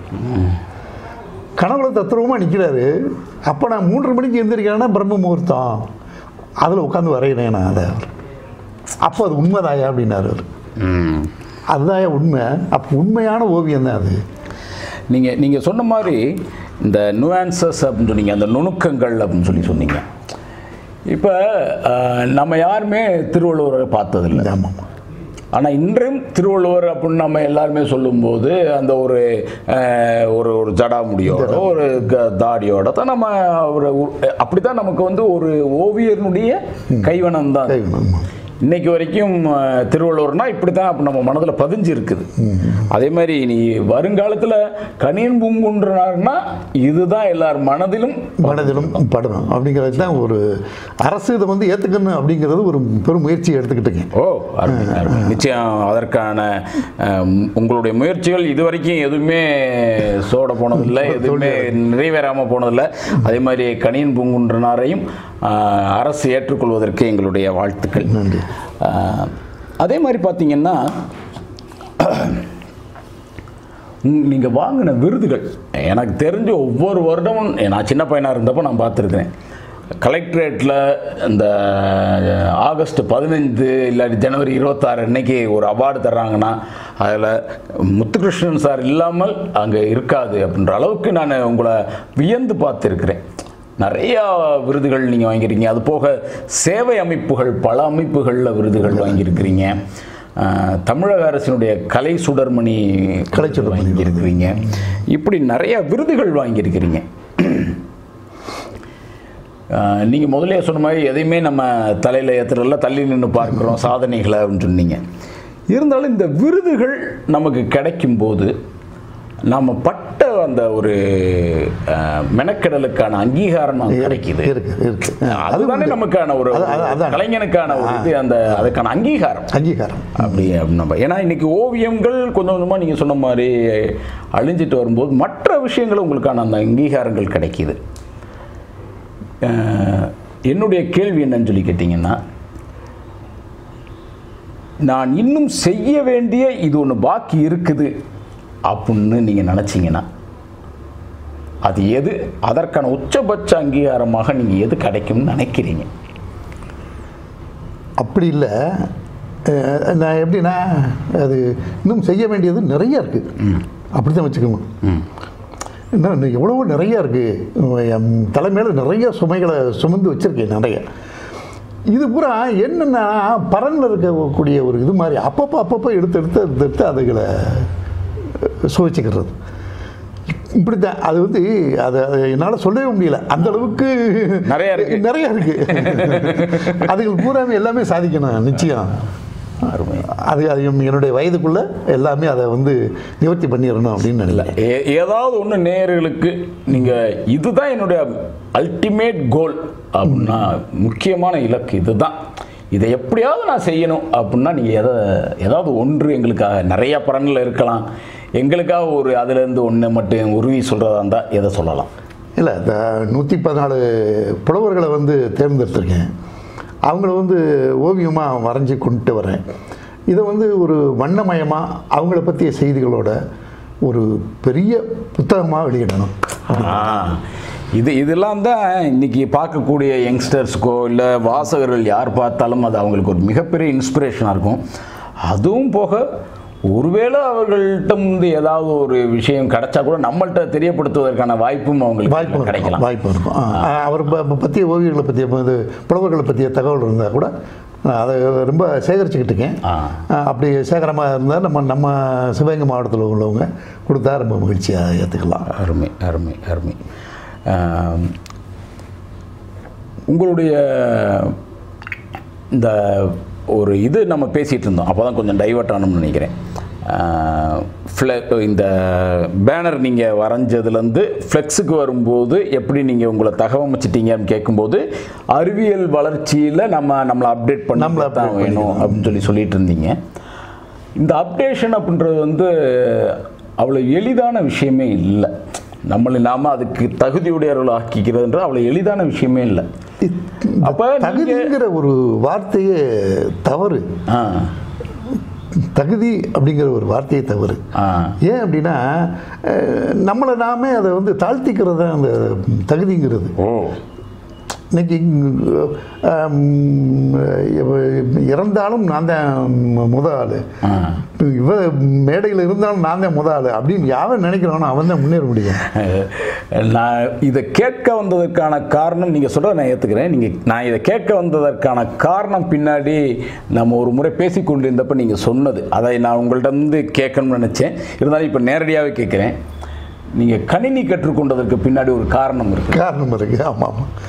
கனவுல தத்துருவமாக நிற்கிறாரு அப்போ நான் மூன்றரை மணிக்கு எழுந்திருக்கிறேன்னா பிரம்ம முகூர்த்தம் அதில் உட்காந்து வரைகிறேன் நான் அதை அப்போ அது உண்மைதாயா அப்படின்னாரு அவர் ம் அதுதாயா உண்மை அப்போ உண்மையான ஓவியம் தான் அது நீங்கள் நீங்கள் சொன்ன மாதிரி இந்த நுவான்சஸ் அப்படின்னு சொன்னீங்க அந்த நுணுக்கங்கள் அப்படின்னு சொல்லி சொன்னீங்க இப்போ நம்ம யாருமே திருவள்ளுவரை பார்த்ததில்லை ஆமாம் ஆனால் இன்றும் திருவள்ளுவர் அப்படின்னு நம்ம எல்லாருமே சொல்லும்போது அந்த ஒரு அஹ், ஒரு ஒரு ஜடாமுடியோட ஒரு க- தாடியோட தான் நம்ம ஒரு அப்படி தான் நமக்கு வந்து ஒரு ஓவியனுடைய கைவனம் தான் கைவனம், ஆமாம். இன்னைக்கு வரைக்கும் அஹ், திருவள்ளுவர்னா இப்படி தான் அப்ப நம்ம மனதில் பதிஞ்சு இருக்குது அதே மாதிரி நீ வருங்காலத்தில் கணியன் பூங்குன்றனார்னா இதுதான் எல்லார் மனதிலும் மனதிலும் படணும் அப்படிங்கிறது தான் ஒரு அரசு இதை வந்து ஏற்றுக்கணும் அப்படிங்கிறது ஒரு பெரும் முயற்சி எடுத்துக்கிட்டுங்க ஓ அருமை, அருமை. நிச்சயம் அதற்கான அஹ், உங்களுடைய முயற்சிகள் இதுவரைக்கும் எதுவுமே சோட போனதில்லை எதுவுமே நிறைவேறாமல் போனதில்லை அதே மாதிரி கணியன் பூங்குன்றனாரையும் அஹ், அரசு ஏற்றுக்கொள்வதற்கு எங்களுடைய வாழ்த்துக்கள் நன்றி அஹ், அதே மாதிரி பார்த்தீங்கன்னா நீங்கள் வாங்கின விருதுகள் எனக்கு தெரிஞ்ச ஒவ்வொரு வருடமும் நான் சின்ன பையனாக இருந்தப்போ நான் பார்த்துருக்கிறேன் கலெக்டரேட்டில் இந்த ஆகஸ்ட் பதினைந்து இல்லாட்டி ஜனவரி இருபத்தாறு அன்னைக்கு ஒரு அவார்டு தர்றாங்கன்னா அதில் முத்துகிருஷ்ணன் சார் இல்லாமல் அங்கே இருக்காது அப்படின்ற அளவுக்கு நான் உங்களை வியந்து பார்த்துருக்கிறேன் நிறையா விருதுகள் நீங்கள் வாங்கியிருக்கீங்க அது போக சேவை அமைப்புகள் பல அமைப்புகளில் விருதுகள் வாங்கியிருக்கிறீங்க அஹ், தமிழக அரசினுடைய கலை சுடர்மணி கலை சுடர்மணி விருது. வாங்கியிருக்கிறீங்க இப்படி நிறைய விருதுகள் வாங்கியிருக்கிறீங்க நீங்கள் முதலே சொன்ன மாதிரி எதையுமே நம்ம தலையில் ஏற்றுறதில்ல தள்ளி நின்று பார்க்குறோம் சாதனைகளை அப்படின்னு சொன்னீங்க இருந்தாலும் இந்த விருதுகள் நமக்கு கிடைக்கும்போது நம்ம பட்ட அந்த ஒரு அஹ், மெனக்கெடலுக்கான அங்கீகாரம் நமக்கு கிடைக்குது இருக்கு இருக்கு அதுதானே நமக்கான ஒரு அது- அது- அதான். கலைஞனுக்கான ஒரு இது அந்த அதுக்கான அங்கீகாரம் அங்கீகாரம் அப்படி நம்ம ஏன்னா இன்னைக்கு ஓவியங்கள் கொஞ்சம் கொஞ்சமாக நீங்கள் சொன்ன மாதிரி அழிஞ்சிட்டு வரும்போது மற்ற விஷயங்கள் உங்களுக்கான அந்த அங்கீகாரங்கள் கிடைக்கிது அஹ், என்னுடைய கேள்வி என்னன்னு சொல்லி கேட்டிங்கன்னா நான் இன்னும் செய்ய வேண்டிய இது ஒன்று பாக்கி இருக்குது அப்படின்னு நீங்கள் நினச்சிங்கன்னா அது எது அதற்கான உச்சபட்ச அங்கீகாரமாக நீங்கள் எது கிடைக்கும்னு நினைக்கிறீங்க அப்படி இல்லை அஹ், நான் எப்படின்னா அது இன்னும் செய்ய வேண்டியது நிறைய இருக்குது அப்படி தான் வச்சுக்கணும் இன்னும் இன்னும் எவ்வளவோ நிறைய இருக்குது என் தலைமையில் நிறைய சுமைகளை சுமந்து வச்சுருக்கேன் நிறைய இது பூரா என்னென்னா பரனில் இருக்கக்கூடிய ஒரு இது மாதிரி அப்பப்போ அப்பப்போ எடுத்து எடுத்து எடுத்து எடுத்து அதுகளை சுவைச்சிக்கிறது இப்படி தான் அது வந்து அதை அதை என்னால் சொல்லவே முடியல அந்த அளவுக்கு நிறைய இருக்கு. நிறைய இருக்கு அதுகள் பூராமே எல்லாமே சாதிக்கணும் நிச்சயம் அருமை அது அது என்னுடைய வயதுக்குள்ள எல்லாமே அதை வந்து நிவர்த்தி பண்ணிடணும் அப்படின்னு நினைக்கிறேன் ஏ- ஏதாவது ஒன்று நேயர்களுக்கு நீங்கள் இதுதான் என்னுடைய அல்டிமேட் கோல் அப்படின்னா முக்கியமான இலக்கு இதுதான் இதை எப்படியாவது நான் செய்யணும் அப்படின்னா நீங்கள் எதை ஏதாவது ஒன்று எங்களுக்காக நிறைய பலனில் இருக்கலாம் எங்களுக்காக ஒரு அதுலேருந்து ஒன்று மட்டும் உறுதி சொல்கிறதா இருந்தால் எதை சொல்லலாம் இல்லை இந்த நூற்றி பதினாலு புலவர்களை வந்து தேர்ந்தெடுத்திருக்கேன் அவங்கள வந்து ஓவியமாக வரைஞ்சி கொண்டுட்டு வரேன் இதை வந்து ஒரு வண்ணமயமாக அவங்கள பற்றிய செய்திகளோட ஒரு பெரிய புத்தகமாக வெளியிடணும் ஆ, இது இதெல்லாம் தான் இன்னைக்கு பார்க்கக்கூடிய யங்ஸ்டர்ஸ்க்கோ இல்லை வாசகர்கள் யார் பார்த்தாலும் அது அவங்களுக்கு ஒரு மிகப்பெரிய இன்ஸ்பிரேஷனாக இருக்கும் அதுவும் போக ஒருவேளை அவர்கள்ட்ட வந்து ஏதாவது ஒரு விஷயம் கிடைச்சா கூட நம்மள்ட்ட தெரியப்படுத்துவதற்கான வாய்ப்பும் அவங்களுக்கு வாய்ப்பு இருக்கும் கிடைக்கலாம் வாய்ப்பு இருக்கும் ஆ, அவர் ப- ப- பற்றிய ஓவியர்களை பற்றிய இது புலவர்களை பற்றிய தகவல் இருந்தால் கூட நான் அதை ரொம்ப சேகரிச்சுக்கிட்டு இருக்கேன் ஆ. ஆ, அப்படி சேகரமாக இருந்தால் நம்ம நம்ம சிவகங்கை மாவட்டத்தில் உள்ளவங்க கொடுத்தா ரொம்ப மகிழ்ச்சியாக ஏற்றுக்கலாம் அருமை அருமை அருமை ஆம், உங்களுடைய இந்த ஒரு இது நம்ம பேசிகிட்டு இருந்தோம் அப்போ தான் கொஞ்சம் டைவர்ட் ஆனோம்னு நினைக்கிறேன் ஆஹ், fle- இந்த பேனர் நீங்கள் வரைஞ்சதுலேருந்து ஃப்ளெக்ஸுக்கு வரும்போது எப்படி நீங்கள் உங்களை தகவமைச்சிட்டீங்கன்னு கேட்கும்போது அறிவியல் வளர்ச்சியில் நம்ம நம்மளை அப்டேட் பண்ண நம்மளை தான் update வேணும் அப்படின்னு சொல்லி சொல்லிட்டு இருந்தீங்க இந்த அப்டேஷன் அப்படின்றது வந்து அவ்வளோ எளிதான விஷயமே இல்லை நம்மளை நாம அதுக்கு தகுதியுடையவர்கள் ஆக்கிக்கிறதுன்றது அவ்வளோ எளிதான விஷயமே இல்லை அப்போ நீங்கள் தகுதிங்கிற ஒரு வார்த்தையே தவறு ஆ தகுதி அப்படிங்கிற ஒரு வார்த்தையே தவறு ஆ ஏன் அப்படின்னா அஹ், நம்மளை நாமே அதை வந்து தாழ்த்திக்கிறது தான் அந்த தகுதிங்கிறது ஓ இன்னைக்கு ஆம், இவ- இறந்தாலும் நான் தான் முத ஆள் ஆ இவ மேடையில் இருந்தாலும் நான் தான் முத ஆள் அப்படின்னு யாவன் நினைக்கிறானோ அவன் தான் முன்னேற முடியும் நான் இதை கேட்க வந்ததற்கான காரணம் நீங்கள் சொல்கிறத நான் ஏற்றுக்கிறேன் நீங்கள் நான் இதை கேட்க வந்ததற்கான காரணம் பின்னாடி நம்ம ஒரு முறை பேசி கொண்டிருந்தப்ப நீங்கள் சொன்னது அதை நான் உங்கள்ட்ட இருந்து கேட்கணும்னு நினச்சேன் இருந்தாலும் இப்போ நேரடியாகவே கேட்குறேன் நீங்கள் கணினி கற்றுக்கொண்டதற்கு பின்னாடி ஒரு காரணம் இருக்குது காரணம் இருக்கு ஆமாம் ஆமாம்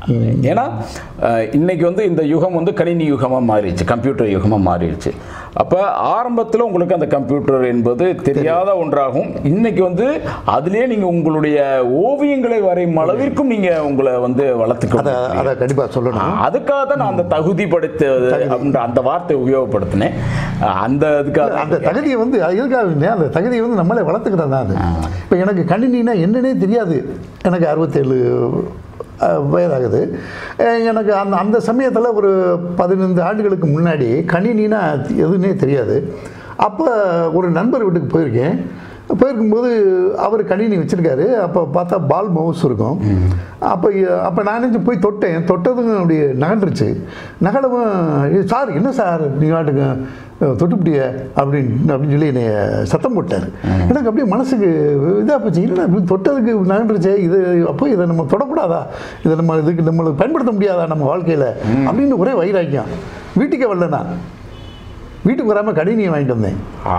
ஏன்னா அஹ், இன்னைக்கு வந்து இந்த யுகம் வந்து கணினி யுகமாக மாறிடுச்சு கம்ப்யூட்டர் யுகமாக மாறிடுச்சு அப்போ ஆரம்பத்தில் உங்களுக்கு அந்த கம்ப்யூட்டர் என்பது தெரியாத ஒன்றாகும் இன்னைக்கு வந்து அதுலேயே நீங்கள் உங்களுடைய ஓவியங்களை வரையும் அளவிற்கும் நீங்கள் உங்களை வந்து வளர்த்துக்க அதை அதை கண்டிப்பாக சொல்லணும் அதுக்காக தான் நான் அந்த தகுதி படுத்தது அப்படின்ற அந்த வார்த்தை உபயோகப்படுத்தினேன் அஹ், அந்த இதுக்காக அந்த தகுதியை வந்து அது எதுக்காக இல்லை, அந்த தகுதியை வந்து நம்மளே வளர்த்துக்கிறது தான் அது இப்போ எனக்கு கணினினா என்னன்னே தெரியாது எனக்கு அறுபத்தேழு அஹ், வயதாகுது அஹ், எனக்கு அந்த அந்த சமயத்தில் ஒரு பதினைந்து ஆண்டுகளுக்கு முன்னாடி கணினினா எதுன்னே தெரியாது அப்போ ஒரு நண்பர் வீட்டுக்கு போயிருக்கேன் போயிருக்கும்போது அவர் கணினி வச்சுருக்காரு அப்போ பார்த்தா பால் மவுஸ் இருக்கும் அப்போ அப்போ நான் நினைச்சு போய் தொட்டேன் தொட்டதும் அப்படியே நகண்டுருச்சு நகலவும் "ஏய், சார் என்ன சார் நீ வாட்டுக்கு அஹ், தொட்டுப்பிட்டிய அப்படின்னு அப்படின்னு சொல்லி என்னை சத்தம் போட்டார் எனக்கு அப்படியே மனசுக்கு இதாக போச்சு இல்லை இப்படி தொட்டதுக்கு நகண்டுருச்சே இது அப்போ இதை நம்ம தொடக்கூடாதா இதை நம்ம இதுக்கு நம்மளுக்கு பயன்படுத்த முடியாதா நம்ம வாழ்க்கையில் அப்படின்னு ஒரே வைராக்கியம் வீட்டுக்கே வரல நான் வீட்டுக்கு வராமல் கணினியை வாங்கிட்டு வந்தேன் ஆ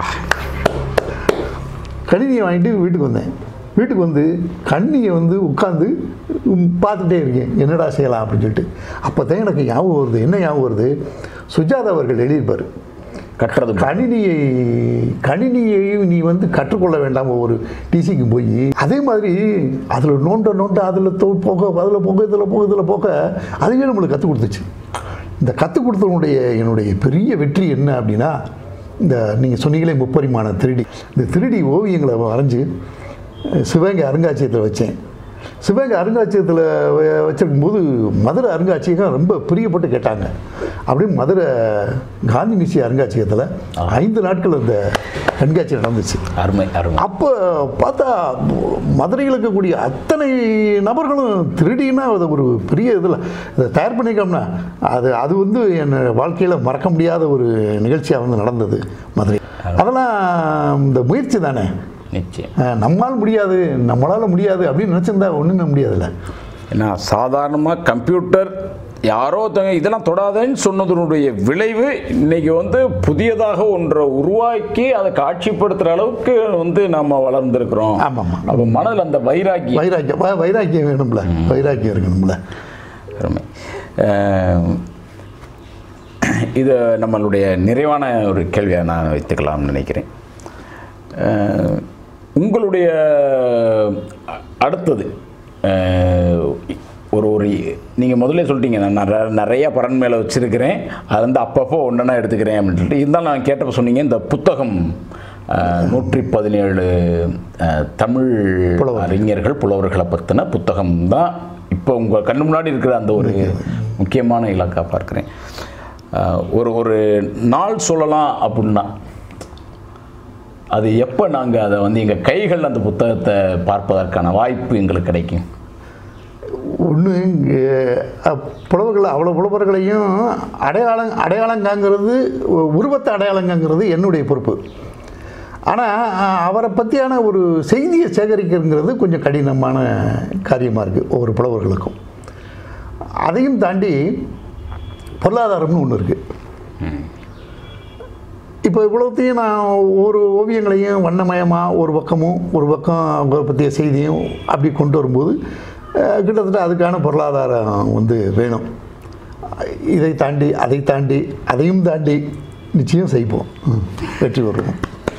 கணினியை வாங்கிட்டு வீட்டுக்கு வந்தேன் வீட்டுக்கு வந்து கண்ணியை வந்து உட்காந்து பார்த்துட்டே இருக்கேன் என்னடா செய்யலாம் அப்படின்னு சொல்லிட்டு அப்போ தான் எனக்கு ஞாபகம் வருது என்ன ஞாபகம் வருது சுஜாதா அவர்கள் எழுதியிருப்பார் கட்டுறது கணினியை கணினியையும் நீ வந்து கற்றுக்கொள்ள வேண்டாம் ஒரு டிசிக்கு போய் அதே மாதிரி அதில் நோண்ட நோண்ட அதில் போக அதில் போக இதில் போக இதில் போக அதுவே நம்மளுக்கு கற்றுக் கொடுத்துச்சு இந்த கற்றுக் கொடுத்தவனுடைய என்னுடைய பெரிய வெற்றி என்ன அப்படின்னா இந்த நீங்கள் சொன்னீங்களே முப்பரிமாண திருடி இந்த திருடி ஓவியங்களை வரைஞ்சி சிவகங்கை அருங்காட்சியகத்தில் வச்சேன் சிவகங்கை அருங்காட்சியகத்தில் வச்சிருக்கும் போது மதுரை அருங்காட்சியகம் ரொம்ப பிரியப்பட்டு கேட்டாங்க அப்படியே மதுரை காந்தி மியூசியம் அருங்காட்சியகத்தில் ஐந்து நாட்கள் அந்த கண்காட்சி நடந்துச்சு அருமை அருமை அப்போ பார்த்தா மதுரையில் இருக்கக்கூடிய அத்தனை நபர்களும் திருடினா அது ஒரு பெரிய இதில் இதை தயார் பண்ணிக்கோம்னா அது அது வந்து என் வாழ்க்கையில் மறக்க முடியாத ஒரு நிகழ்ச்சியாக வந்து நடந்தது மதுரை அதெல்லாம் இந்த முயற்சி தானே நிச்சயம் அஹ், நம்மால் முடியாது நம்மளால் முடியாது அப்படின்னு நினச்சிருந்தா ஒன்றுமே முடியாதுல்ல ஏன்னா சாதாரணமாக கம்ப்யூட்டர் யாரோ ஒருத்தங்க இதெல்லாம் தொடாதேன்னு சொன்னதனுடைய விளைவு இன்னைக்கு வந்து புதியதாக ஒன்றை உருவாக்கி அதை காட்சிப்படுத்துகிற அளவுக்கு வந்து நம்ம வளர்ந்துருக்கிறோம் ஆமாம் ஆமாம் அப்போ மனதில் அந்த வைராக்கி வைராக்கியம் வ- வைராக்கியம் வேணும்ல வைராக்கியம் இருக்கணும்ல அருமை அஹ், இது நம்மளுடைய நிறைவான ஒரு கேள்வியாக நான் வைத்துக்கலாம்னு நினைக்கிறேன் அஹ், உங்களுடைய அ- அடுத்தது அஹ், ஒரு ஒரு நீங்கள் முதல்ல சொல்லிட்டீங்க நான் நிறைய நிறைய பரன் மேலே வச்சுருக்கிறேன் அது வந்து அப்பப்போ ஒன்றா எடுத்துக்கிறேன் அப்படின்னு சொல்லிட்டு இருந்தாலும் நான் கேட்டப்ப சொன்னீங்க இந்த புத்தகம் அஹ், நூற்றி பதினேழு அஹ், தமிழ் அறிஞர்கள் புலவர்களை பற்றின புத்தகம் தான் இப்போ உங்கள் கண்ணு முன்னாடி இருக்கிற அந்த ஒரு முக்கியமான இலக்கா பார்க்குறேன் அஹ், ஒரு ஒரு நாள் சொல்லலாம் அப்படின்னா அது எப்போ நாங்கள் அதை வந்து எங்கள் கைகள் அந்த புத்தகத்தை பார்ப்பதற்கான வாய்ப்பு எங்களுக்கு கிடைக்கும் ஒன்று புலவர்கள் அவ்வளோ புலவர்களையும் அடையாளம் அடையாளங்காங்கிறது உ- உருவத்தை அடையாளங்காங்கிறது என்னுடைய பொறுப்பு ஆனால் அவரை பற்றியான ஒரு செய்தியை சேகரிக்கிறதுங்கிறது கொஞ்சம் கடினமான காரியமாக இருக்குது ஒவ்வொரு புலவர்களுக்கும் அதையும் தாண்டி பொருளாதாரம்னு ஒன்று இருக்குது இப்போ இவ்வளோத்தையும் நான் ஒரு ஓவியங்களையும் வண்ணமயமாக ஒரு பக்கமும் ஒரு பக்கம் அவங்க பற்றிய செய்தியும் அப்படி கொண்டு வரும்போது அஹ், கிட்டத்தட்ட அதுக்கான பொருளாதாரம் வந்து வேணும் இதை தாண்டி அதை தாண்டி அதையும் தாண்டி நிச்சயம் செய்வோம் ம், வெற்றி வருவோம்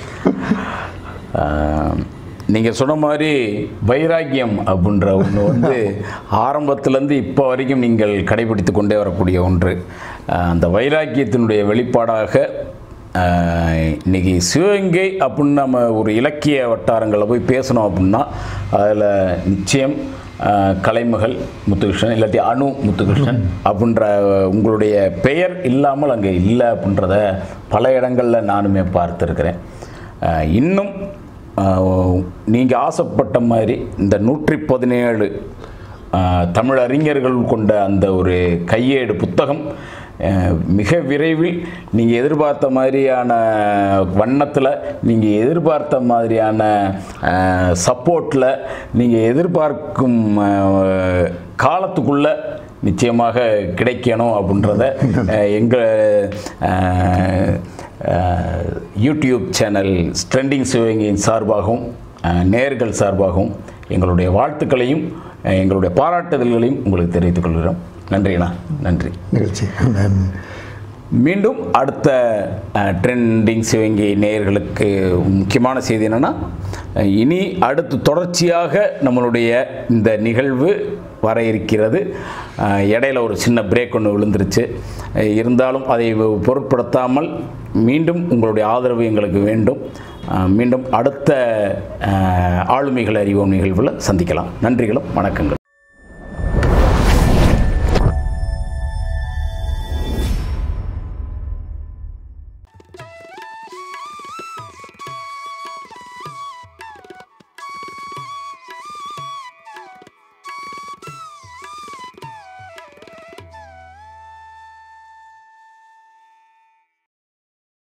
நீங்கள் சொன்ன மாதிரி வைராக்கியம் அப்படின்ற ஒன்று வந்து ஆரம்பத்திலேருந்து இப்போ வரைக்கும் நீங்கள் கடைபிடித்து கொண்டே வரக்கூடிய ஒன்று அஹ், அந்த வைராக்கியத்தினுடைய வெளிப்பாடாக அஹ், இன்னைக்கு சிவகங்கை அப்படின்னு நம்ம ஒரு இலக்கிய வட்டாரங்களில் போய் பேசணும் அப்படின்னா அதில் நிச்சயம் அஹ், கலைமகள் முத்துகிருஷ்ணன் இல்லாட்டி அணு முத்துகிருஷ்ணன் அப்படின்ற உங்களுடைய பெயர் இல்லாமல் அங்கே இல்லை அப்படின்றத பல இடங்களில் நானுமே பார்த்துருக்கிறேன் அஹ், இன்னும் நீங்கள் ஆசைப்பட்ட மாதிரி இந்த நூற்றி பதினேழு தமிழ் அறிஞர்கள் கொண்ட அந்த ஒரு கையேடு புத்தகம் அஹ், மிக விரைவில் நீங்கள் எதிர்பார்த்த மாதிரியான வண்ணத்தில் நீங்கள் எதிர்பார்த்த மாதிரியான சப்போர்ட்டில் நீங்கள் எதிர்பார்க்கும் அஹ், காலத்துக்குள்ள நிச்சயமாக கிடைக்கணும் அப்படின்றத எங்கள் யூடியூப் சேனல் ட்ரெண்டிங் சிவகங்கையின் சார்பாகவும் அஹ், நேர்கள் சார்பாகவும் எங்களுடைய வாழ்த்துக்களையும் அஹ், எங்களுடைய பாராட்டுதல்களையும் உங்களுக்கு தெரிவித்துக் கொள்கிறோம் நன்றிண்ணா நன்றி நிகழ்ச்சி நான் மீண்டும் அடுத்த ட்ரெண்டிங் சிவங்கி நேயர்களுக்கு முக்கியமான செய்தி என்னென்னா இனி அடுத்து தொடர்ச்சியாக நம்மளுடைய இந்த நிகழ்வு வர இருக்கிறது அஹ், இடையில ஒரு சின்ன பிரேக் ஒன்று விழுந்துருச்சு அஹ், இருந்தாலும் அதை பொருட்படுத்தாமல் மீண்டும் உங்களுடைய ஆதரவு எங்களுக்கு வேண்டும் அஹ், மீண்டும் அடுத்த அஹ், ஆளுமைகள் அறிவோம் நிகழ்வில் சந்திக்கலாம் நன்றிகளும் வணக்கங்கள்